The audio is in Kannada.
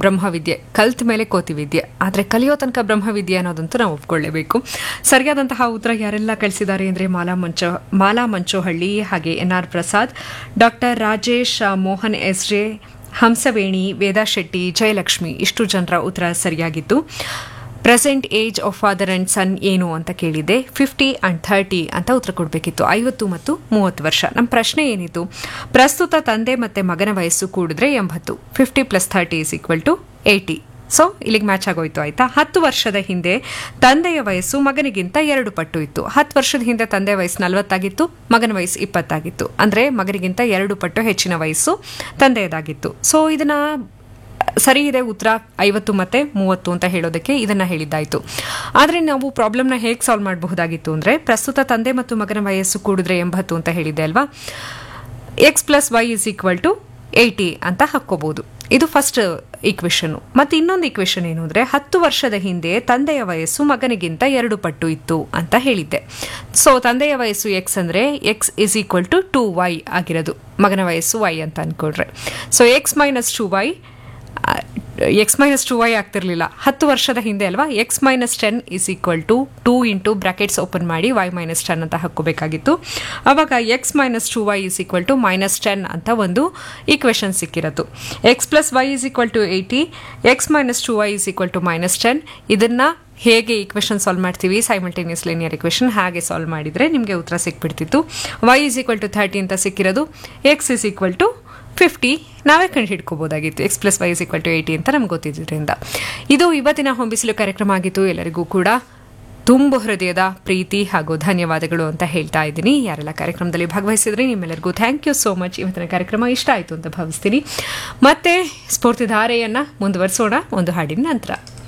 ಬ್ರಹ್ಮವಿದ್ಯೆ ಕಲ್ತ ಮೇಲೆ ಕೋತಿ ವಿದ್ಯೆ ಆದರೆ ಕಲಿಯೋ ತನಕ ಬ್ರಹ್ಮವಿದ್ಯೆ ಅನ್ನೋದಂತೂ ನಾವು ಒಪ್ಕೊಳ್ಳೇಬೇಕು ಸರಿಯಾದಂತಹ ಉತ್ತರ ಯಾರೆಲ್ಲ ಕಳಿಸಿದ್ದಾರೆ ಅಂದರೆ ಮಾಲಾ ಮಂಚ ಮಾಲಾ ಮಂಚೋಹಳ್ಳಿ ಹಾಗೆ N R Prasad doctor Rajesh ಆ, ಮೋಹನ್ ಎಸ್ ಜೆ ಹಂಸವೇಣಿ ವೇದಾ ಶೆಟ್ಟಿ ಜಯಲಕ್ಷ್ಮಿ ಇಷ್ಟು ಜನರ ಉತ್ತರ ಸರಿಯಾಗಿತ್ತು present age of father and son ಏನು ಅಂತ ಕೇಳಿದ್ದೆ ಫಿಫ್ಟಿ ಅಂಡ್ ಥರ್ಟಿ ಅಂತ ಉತ್ತರ ಕೊಡಬೇಕಿತ್ತು ಐವತ್ತು ಮತ್ತು ಮೂವತ್ತು ವರ್ಷ ನಮ್ಮ ಪ್ರಶ್ನೆ ಏನಿತ್ತು ಪ್ರಸ್ತುತ ತಂದೆ ಮತ್ತೆ ಮಗನ ವಯಸ್ಸು ಕೂಡಿದ್ರೆ ಎಂಬತ್ತು fifty plus thirty is equal to eighty so ಇಲ್ಲಿಗೆ ಮ್ಯಾಚ್ ಆಗೋಯ್ತು ಆಯ್ತಾ ಹತ್ತು ವರ್ಷದ ಹಿಂದೆ ತಂದೆಯ ವಯಸ್ಸು ಮಗನಿಗಿಂತ ಎರಡು ಪಟ್ಟು ಇತ್ತು ಹತ್ತು ವರ್ಷದ ಹಿಂದೆ ತಂದೆ ವಯಸ್ಸು ನಲವತ್ತಾಗಿತ್ತು ಮಗನ ವಯಸ್ಸು ಇಪ್ಪತ್ತಾಗಿತ್ತು ಅಂದರೆ ಮಗನಿಗಿಂತ ಎರಡು ಪಟ್ಟು ಹೆಚ್ಚಿನ ವಯಸ್ಸು ತಂದೆಯದಾಗಿತ್ತು ಸೊ ಇದನ್ನ ಸರಿ ಇದೆ ಉತ್ತರ ಐವತ್ತು ಮತ್ತೆ ಮೂವತ್ತು ಅಂತ ಹೇಳೋದಕ್ಕೆ ಇದನ್ನ ಹೇಳಿದ್ದಾಯ್ತು ಆದರೆ ನಾವು ಪ್ರಾಬ್ಲಮ್ನ ಹೇಗೆ ಸಾಲ್ವ್ ಮಾಡಬಹುದಾಗಿತ್ತು ಅಂದರೆ ಪ್ರಸ್ತುತ ತಂದೆ ಮತ್ತು ಮಗನ ವಯಸ್ಸು ಕೂಡಿದ್ರೆ ಎಂಬತ್ತು ಅಂತ ಹೇಳಿದ್ದೆ ಅಲ್ವಾ X plus Y is equal to eighty ಅಂತ ಹಾಕ್ಕೋಬಹುದು ಇದು ಫಸ್ಟ್ ಈಕ್ವೇಷನ್ ಮತ್ತು ಇನ್ನೊಂದು ಈಕ್ವೇಷನ್ ಏನು ಅಂದರೆ ಹತ್ತು ವರ್ಷದ ಹಿಂದೆ ತಂದೆಯ ವಯಸ್ಸು ಮಗನಿಗಿಂತ ಎರಡು ಪಟ್ಟು ಇತ್ತು ಅಂತ ಹೇಳಿದ್ದೆ ಸೊ ತಂದೆಯ ವಯಸ್ಸು ಎಕ್ಸ್ ಅಂದರೆ X is equal to two Y ಆಗಿರೋದು ಮಗನ ವಯಸ್ಸು ವೈ ಅಂತ ಅನ್ಕೊಳ್ರೆ so X minus two Y X minus two Y ಆಗ್ತಿರ್ಲಿಲ್ಲ ಹತ್ತು ವರ್ಷದ ಹಿಂದೆ ಅಲ್ವಾ X minus ten is equal to two into brackets open ಮಾಡಿ ವೈ ಮೈನಸ್ ಟೆನ್ ಅಂತ ಹಾಕೋಬೇಕಾಗಿತ್ತು ಅವಾಗ X minus two Y is equal to minus ten ಅಂತ ಒಂದು ಈಕ್ವೇಷನ್ ಸಿಕ್ಕಿರತ್ತು X plus Y is equal to eighty X minus two Y is equal to minus ten ಇದನ್ನ ಹೇಗೆ ಈಕ್ವೇಷನ್ ಸಾಲ್ವ್ ಮಾಡ್ತೀವಿ ಸೈಮಲ್ಟೇನಿಯಸ್ ಲೀನಿಯರ್ ಇಕ್ವೇಷನ್ ಹಾಗೆ ಸಾಲ್ವ್ ಮಾಡಿದರೆ ನಿಮಗೆ ಉತ್ತರ ಸಿಕ್ಬಿಡ್ತಿತ್ತು Y is equal to thirty ಅಂತ ಸಿಕ್ಕಿರೋದು X is equal to fifty ನಾವೇ ಕಂಡು ಹಿಡ್ಕೋಬೋದಾಗಿತ್ತು X plus Y is equal to eighty ಅಂತ ನಮ್ಗೆ ಗೊತ್ತಿದ್ದರಿಂದ ಇದು ಇವತ್ತಿನ ಹೊಂಬಿಸಿಲು ಕಾರ್ಯಕ್ರಮ ಆಗಿತ್ತು ಎಲ್ಲರಿಗೂ ಕೂಡ ತುಂಬ ಹೃದಯದ ಪ್ರೀತಿ ಹಾಗೂ ಧನ್ಯವಾದಗಳು ಅಂತ ಹೇಳ್ತಾ ಇದ್ದೀನಿ ಯಾರೆಲ್ಲ ಕಾರ್ಯಕ್ರಮದಲ್ಲಿ ಭಾಗವಹಿಸಿದ್ರಿ ನಿಮ್ಮೆಲ್ಲರಿಗೂ ಥ್ಯಾಂಕ್ ಯು ಸೋ ಮಚ್ ಇವತ್ತಿನ ಕಾರ್ಯಕ್ರಮ ಇಷ್ಟ ಆಯಿತು ಅಂತ ಭಾವಿಸ್ತೀನಿ ಮತ್ತೆ ಸ್ಫೂರ್ತಿಧಾರೆಯನ್ನು ಮುಂದುವರಿಸೋಣ ಒಂದು ಹಾಡಿನ ನಂತರ